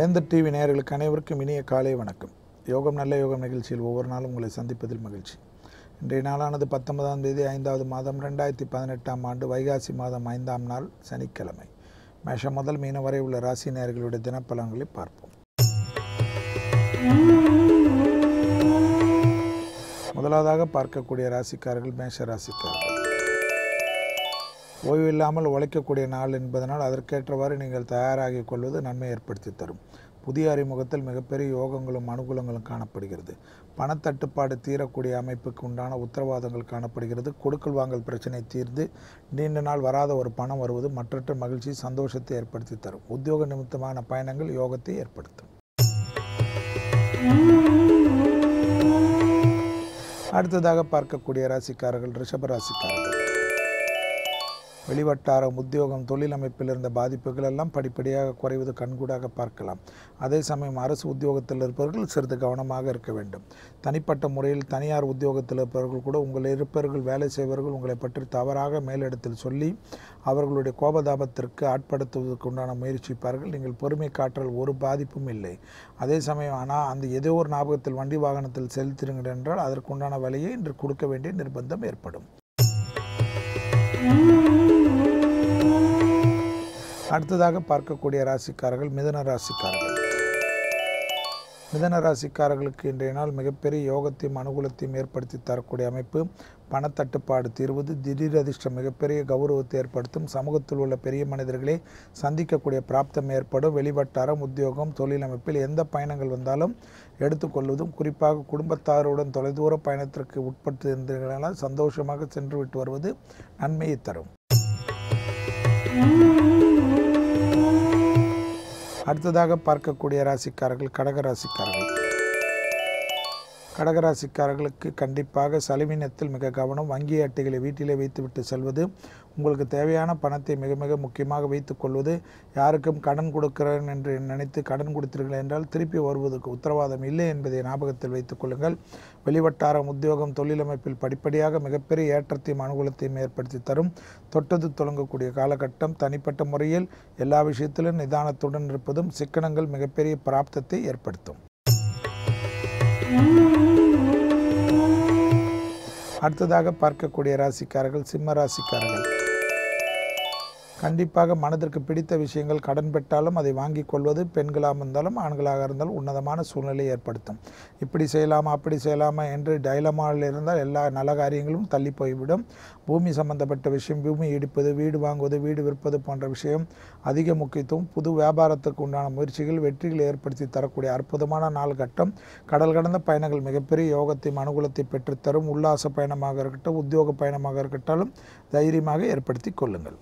வேந்தர் டிவி நேயர்களுக்கு அனைவருக்கும் இனிய காலை வணக்கம் யோகம் நல்ல யோகம் நிகழ்ச்சியில் ஒவ்வொரு நாளும் உங்களை சந்திப்பதில் மகிழ்ச்சி இன்றைய நாளானது பத்தொன்பதாம் தேதி ஐந்தாவது மாதம் ரெண்டாயிரத்தி பதினெட்டாம் ஆண்டு வைகாசி மாதம் ஐந்தாம் நாள் சனிக்கிழமை மேஷம் முதல் மீன வரை உள்ள ராசி நேயர்களுடைய தினப்பலன்களை பார்ப்போம் முதலாவதாக பார்க்கக்கூடிய ராசிக்காரர்கள் மேஷ ராசிக்காரர்கள் ஓய்வு இல்லாமல் உழைக்கக்கூடிய நாள் என்பதனால் அதற்கேற்றவாறு நீங்கள் தயாராகிக் கொள்வது நன்மை ஏற்படுத்தி தரும் புதிய அறிமுகத்தில் மிகப்பெரிய யோகங்களும் அனுகூலங்களும் காணப்படுகிறது பணத்தட்டுப்பாடு தீரக்கூடிய அமைப்புக்கு உண்டான உத்தரவாதங்கள் காணப்படுகிறது கொடுக்கல் வாங்கல் பிரச்சனை தீர்ந்து நீண்ட நாள் வராத ஒரு பணம் வருவது மற்றற்ற மகிழ்ச்சி சந்தோஷத்தை ஏற்படுத்தி தரும் உத்தியோக நிமித்தமான பயணங்கள் யோகத்தை ஏற்படுத்தும் அடுத்ததாக பார்க்கக்கூடிய ராசிக்காரர்கள் ரிஷப ராசிக்காரர்கள் வெளிவட்டாரம் உத்தியோகம் தொழில் அமைப்பில் இருந்த பாதிப்புகள் எல்லாம் படிப்படியாக குறைவது கண்கூடாக பார்க்கலாம் அதே சமயம் அரசு உத்தியோகத்தில் இருப்பவர்கள் சிறிது கவனமாக இருக்க வேண்டும் தனிப்பட்ட முறையில் தனியார் உத்தியோகத்தில் இருப்பவர்கள் கூட உங்கள் இருப்பவர்கள் வேலை செய்பவர்கள் உங்களை பற்றி தவறாக மேலிடத்தில் சொல்லி அவர்களுடைய கோபதாபத்திற்கு ஆட்படுத்துவதற்கு உண்டான முயற்சிப்பார்கள் நீங்கள் பொறுமை காற்றல் ஒரு பாதிப்பும் இல்லை அதே சமயம் ஆனால் அந்த ஏதோ ஒரு ஞாபகத்தில் வண்டி வாகனத்தில் செலுத்திருங்கள் என்றால் அதற்குண்டான விலையை இன்று கொடுக்க வேண்டிய நிர்பந்தம் ஏற்படும் அடுத்ததாக பார்க்கக்கூடிய ராசிக்காரர்கள் மிதன ராசிக்காரர்கள் மிதன ராசிக்காரர்களுக்கு இன்றைய நாள் மிகப்பெரிய யோகத்தையும் அனுகூலத்தையும் ஏற்படுத்தி தரக்கூடிய அமைப்பு பணத்தட்டுப்பாடு தீர்வது திடீர் அதிர்ஷ்டம் மிகப்பெரிய கௌரவத்தை ஏற்படுத்தும் சமூகத்தில் உள்ள பெரிய மனிதர்களை சந்திக்கக்கூடிய பிராப்தம் ஏற்படும் வெளிவட்டாரம் உத்தியோகம் தொழில் அமைப்பில் எந்த பயணங்கள் வந்தாலும் எடுத்துக்கொள்வதும் குறிப்பாக குடும்பத்தாருடன் தொலைதூர பயணத்திற்கு உட்பட்டு இருந்தீர்களால் சந்தோஷமாக சென்று விட்டு வருவது நன்மையை தரும் அடுத்ததாக பார்க்கக்கூடிய ராசிக்காரர்கள் கடக ராசிக்காரர்கள் கடகராசிக்காரர்களுக்கு கண்டிப்பாக செலவினத்தில் மிக கவனம் வங்கி அட்டைகளை வீட்டிலே வைத்துவிட்டு செல்வது உங்களுக்கு தேவையான பணத்தை மிக மிக முக்கியமாக வைத்துக் கொள்வது யாருக்கும் கடன் கொடுக்கிறேன் என்று நினைத்து கடன் கொடுத்தீர்கள் என்றால் திருப்பி வருவதற்கு உத்தரவாதம் இல்லை என்பதை ஞாபகத்தில் வைத்துக் கொள்ளுங்கள் வெளிவட்டாரம் உத்தியோகம் தொழிலமைப்பில் படிப்படியாக மிகப்பெரிய ஏற்றத்தையும் அனுகூலத்தையும் ஏற்படுத்தி தரும் தொட்டது தொடங்கக்கூடிய காலகட்டம் தனிப்பட்ட முறையில் எல்லா விஷயத்திலும் நிதானத்துடன் இருப்பதும் சிக்கனங்கள் மிகப்பெரிய பிராப்தத்தை ஏற்படுத்தும் அடுத்ததாக பார்க்கக்கூடிய ராசிக்காரர்கள் சிம்ம ராசிக்காரர்கள் கண்டிப்பாக மனதிற்கு பிடித்த விஷயங்கள் கடன் பெற்றாலும் அதை வாங்கி கொள்வது பெண்களாக இருந்தாலும் ஆண்களாக இருந்தாலும் உன்னதமான சூழ்நிலை ஏற்படுத்தும் இப்படி செய்யலாமா அப்படி செய்யலாமா என்று டைலமாவில் இருந்தால் எல்லா நல்ல காரியங்களும் தள்ளி போய்விடும் பூமி சம்பந்தப்பட்ட விஷயம் பூமி இடிப்பது வீடு வாங்குவது வீடு விற்பது போன்ற விஷயம் அதிக முக்கியத்துவம் புது வியாபாரத்துக்கு உண்டான முயற்சிகள் வெற்றிகளை ஏற்படுத்தி தரக்கூடிய அற்புதமான நாள் கட்டம் கடல் கடந்த பயணங்கள் மிகப்பெரிய யோகத்தையும் அனுகூலத்தை பெற்றுத்தரும் உல்லாச பயணமாக இருக்கட்டும் உத்தியோக பயணமாக இருக்கட்டாலும் தைரியமாக ஏற்படுத்தி கொள்ளுங்கள்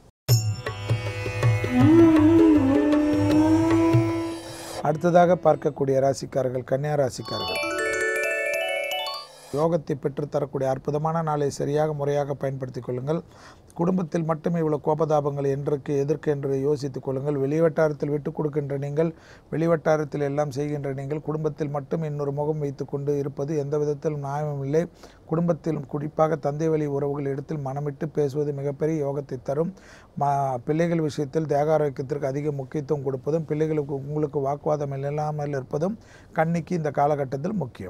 அடுத்ததாக பார்க்கக்கூடிய ராசிக்காரர்கள் கன்னியா ராசிக்காரர்கள் யோகத்தை பெற்றுத்தரக்கூடிய அற்புதமான நாளை சரியாக முறையாக பயன்படுத்திக் கொள்ளுங்கள் குடும்பத்தில் மட்டுமே இவ்வளவு கோபதாபங்கள் என்றுக்கு எதற்கு என்று யோசித்துக் கொள்ளுங்கள் வெளிவட்டாரத்தில் விட்டுக் கொடுக்கின்ற நீங்கள் வெளிவட்டாரத்தில் எல்லாம் செய்கின்ற நீங்கள் குடும்பத்தில் மட்டும் இன்னொரு முகம் வைத்துக்கொண்டு இருப்பது எந்த விதத்திலும் நியாயமும் இல்லை குடும்பத்தில் குறிப்பாக தந்தை வழி உறவுகள் இடத்தில் மனமிட்டு பேசுவது மிகப்பெரிய யோகத்தை தரும் மா பிள்ளைகள் விஷயத்தில் தேக ஆரோக்கியத்திற்கு அதிக முக்கியத்துவம் கொடுப்பதும் பிள்ளைகளுக்கு உங்களுக்கு வாக்குவாதம் இல்லாமல் இருப்பதும் கண்ணிக்கு இந்த காலகட்டத்தில் முக்கியம்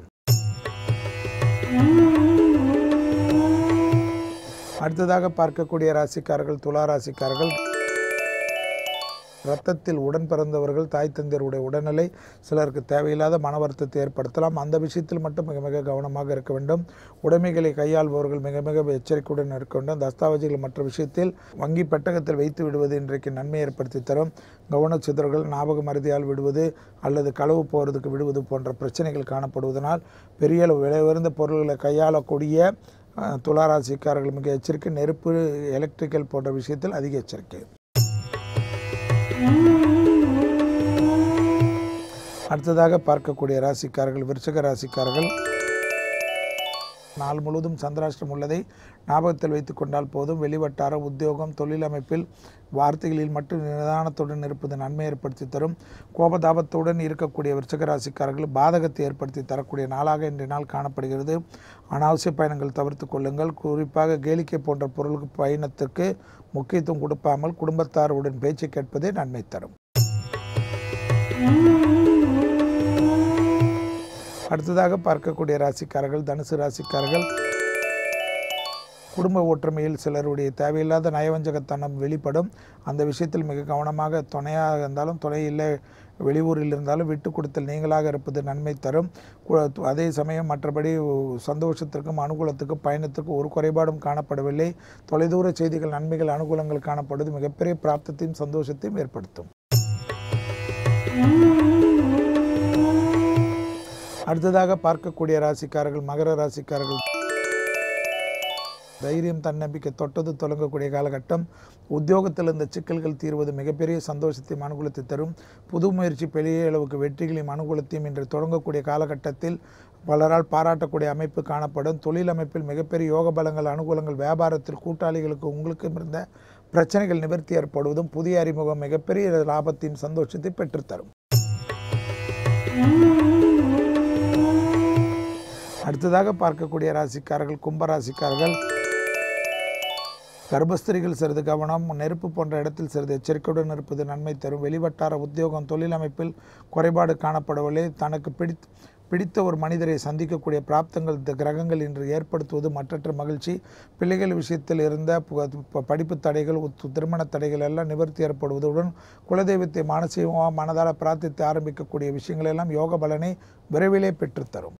அடுத்ததாக பார்க்கக்கூடிய ராசிக்காரர்கள் துலா ராசிக்காரர்கள் இரத்தத்தில் உடன் பிறந்தவர்கள் தாய் தந்தையருடைய உடல்நிலை சிலருக்கு தேவையில்லாத மன வருத்தத்தை ஏற்படுத்தலாம் அந்த விஷயத்தில் மட்டும் மிக மிக கவனமாக இருக்க வேண்டும் உடைமைகளை கையாள்பவர்கள் மிக மிக எச்சரிக்கையுடன் இருக்க வேண்டும் தஸ்தாவேஜுகள் மற்ற விஷயத்தில் வங்கி பெட்டகத்தில் வைத்து விடுவது இன்றைக்கு நன்மை ஏற்படுத்தி தரும் கவனச்சிதறல்கள் ஞாபக மருதியால் விடுவது அல்லது களவு போகிறதுக்கு விடுவது போன்ற பிரச்சனைகள் காணப்படுவதனால் பெரிய அளவு விலை உயர்ந்த பொருள்களை கையாளக்கூடிய துளாராசிக்காரர்கள் மிக எச்சரிக்கை நெருப்பு எலக்ட்ரிக்கல் போன்ற விஷயத்தில் அதிக எச்சரிக்கை அடுத்ததாக பார்க்கக்கூடிய ராசிக்காரர்கள் விருச்சக ராசிக்காரர்கள் நாள் முழுவதும் சந்திராஷ்டிரம் உள்ளதை ஞாபகத்தில் வைத்துக் கொண்டால் போதும் வெளிவட்டார உத்தியோகம் தொழில் அமைப்பில் வார்த்தைகளில் மட்டும் நிதானத்துடன் இருப்பது நன்மை ஏற்படுத்தி தரும் கோபதாபத்துடன் இருக்கக்கூடிய விருச்சக ராசிக்காரர்கள் பாதகத்தை ஏற்படுத்தி தரக்கூடிய நாளாக இன்றைய நாள் காணப்படுகிறது அனாவசிய பயணங்கள் தவிர்த்து கொள்ளுங்கள் குறிப்பாக கேளிக்கை போன்ற பொருளுக்கு பயணத்திற்கு முக்கியத்துவம் கொடுப்பாமல் குடும்பத்தாருடன் பேச்சு கேட்பதே நன்மை தரும் அடுத்ததாக பார்க்கக்கூடிய ராசிக்காரர்கள் தனுசு ராசிக்காரர்கள் குடும்ப ஒற்றுமையில் சிலருடைய தேவையில்லாத நயவஞ்சகத்தனம் வெளிப்படும் அந்த விஷயத்தில் மிக கவனமாக துணையாக இருந்தாலும் துணை இல்லை வெளியூரில் இருந்தாலும் விட்டு கொடுத்தல் நீங்களாக இருப்பது நன்மை தரும் கு- அதே சமயம் மற்றபடி சந்தோஷத்திற்கும் அனுகூலத்துக்கும் பயணத்துக்கும் ஒரு குறைபாடும் காணப்படவில்லை தொலைதூர செய்திகள் நன்மைகள் அனுகூலங்கள் காணப்படுவது மிகப்பெரிய பிராப்தத்தையும் சந்தோஷத்தையும் ஏற்படுத்தும் அடுத்ததாக பார்க்கக்கூடிய ராசிக்காரர்கள் மகர ராசிக்காரர்கள் தைரியம் தன்னம்பிக்கை தொட்டது தொடங்கக்கூடிய காலகட்டம் உத்தியோகத்தில் இருந்த சிக்கல்கள் தீர்வது மிகப்பெரிய சந்தோஷத்தையும் அனுகூலத்தை தரும் புது முயற்சி பெரிய அளவுக்கு வெற்றிகளையும் அனுகூலத்தையும் இன்று தொடங்கக்கூடிய காலகட்டத்தில் பலரால் பாராட்டக்கூடிய அமைப்பு காணப்படும் தொழில் அமைப்பில் மிகப்பெரிய யோக பலங்கள் அனுகூலங்கள் வியாபாரத்தில் கூட்டாளிகளுக்கு உங்களுக்கும் இருந்த பிரச்சனைகள் நிவர்த்தி ஏற்படுவதும் புதிய அறிமுகம் மிகப்பெரிய லாபத்தையும் சந்தோஷத்தை பெற்றுத்தரும் அடுத்ததாக பார்க்கக்கூடிய ராசிக்காரர்கள் கும்ப ராசிக்காரர்கள் கர்ப்பஸ்திரிகள் சிறிது கவனம் நெருப்பு போன்ற இடத்தில் சிறிது எச்சரிக்கையுடன் இருப்பது நன்மை தரும் வெளிவட்டார உத்தியோகம் தொழில் அமைப்பில் குறைபாடு காணப்படவில்லை தனக்கு பிடித் பிடித்த ஒரு மனிதரை சந்திக்கக்கூடிய பிராப்தங்கள் இந்த கிரகங்கள் இன்று ஏற்படுத்துவது மற்றற்ற மகிழ்ச்சி பிள்ளைகள் விஷயத்தில் இருந்த பு- ப- படிப்பு தடைகள் உத்- திருமண தடைகள் எல்லாம் நிவர்த்தி ஏற்படுவதுடன் குலதெய்வத்தை மானசீகமாக மனதால் பிரார்த்தித்து ஆரம்பிக்கக்கூடிய விஷயங்கள் எல்லாம் யோக பலனை விரைவிலே பெற்றுத்தரும்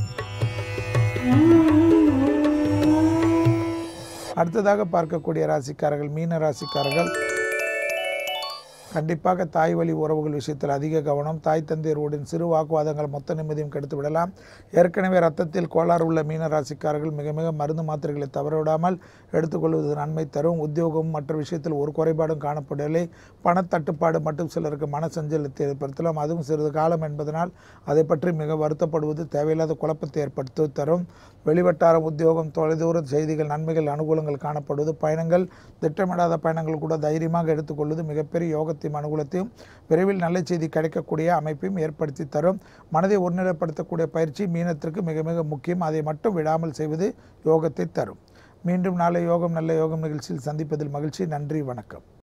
அடுத்ததாக பார்க்கக்கூடிய ராசிக்காரர்கள் மீன ராசிக்காரர்கள் கண்டிப்பாக தாய் வழி உறவுகள் விஷயத்தில் அதிக கவனம் தாய் தந்தையருடன் சிறு வாக்குவாதங்கள் மொத்த நிம்மதியும் கெடுத்து விடலாம் ஏற்கனவே ரத்தத்தில் கோளாறு உள்ள மீன ராசிக்காரர்கள் மிக மிக மருந்து மாத்திரைகளை தவறவிடாமல் எடுத்துக்கொள்வது நன்மை தரும் உத்தியோகம் மற்ற விஷயத்தில் ஒரு குறைபாடும் காணப்படவில்லை பணத்தட்டுப்பாடு மட்டும் சிலருக்கு மன சஞ்சலத்தை ஏற்படுத்தலாம் அதுவும் சிறிது காலம் என்பதனால் அதை பற்றி மிக வருத்தப்படுவது தேவையில்லாத குழப்பத்தை ஏற்படுத்தி தரும் வெளிவட்டார உத்தியோகம் தொலைதூர செய்திகள் நன்மைகள் அனுகூலங்கள் காணப்படுவது பயணங்கள் திட்டமிடாத பயணங்கள் கூட தைரியமாக எடுத்துக்கொள்வது மிகப்பெரிய யோகத்தையும் அனுகூலத்தையும் விரைவில் நல்ல செய்தி கிடைக்கக்கூடிய அமைப்பையும் ஏற்படுத்தி தரும் மனதை ஒருநிலைப்படுத்தக்கூடிய பயிற்சி மீனத்திற்கு மிக மிக முக்கியம் அதை மட்டும் விடாமல் செய்வது யோகத்தை தரும் மீண்டும் நாளை யோகம் நல்ல யோகம் நிகழ்ச்சியில் சந்திப்பதில் மகிழ்ச்சி நன்றி வணக்கம்